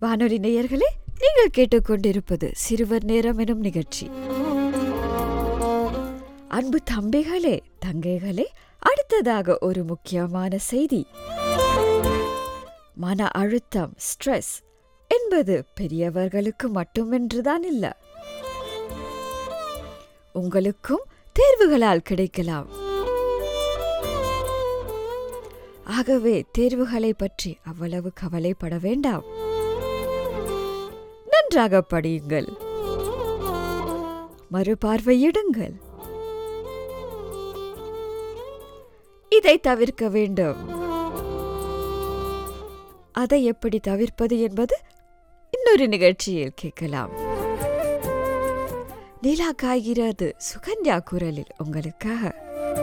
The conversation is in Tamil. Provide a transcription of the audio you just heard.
வானொலி நேயர்களே நீங்கள் கேட்டுக்கொண்டிருப்பது சிறுவர் நேரம் எனும் நிகழ்ச்சி அன்பு தம்பிகளே தங்கைகளே அடுத்ததாக ஒரு முக்கியமான செய்தி மன அழுத்தம் ஸ்ட்ரெஸ் என்பது பெரியவர்களுக்கு மட்டுமென்றுதான் இல்ல உங்களுக்கும் தேர்வுகளால் கிடைக்கலாம் ஆகவே தேர்வுகளை பற்றி அவ்வளவு கவலைப்பட வேண்டாம் நன்றாக படியுங்கள் மறுபார்வையிடுங்கள் இதை தவிர்க்க வேண்டும் அதை எப்படி தவிர்ப்பது என்பது இன்னொரு நிகழ்ச்சியில் கேட்கலாம் நிலா காய்கிறது சுகன்யா குரலில் உங்களுக்காக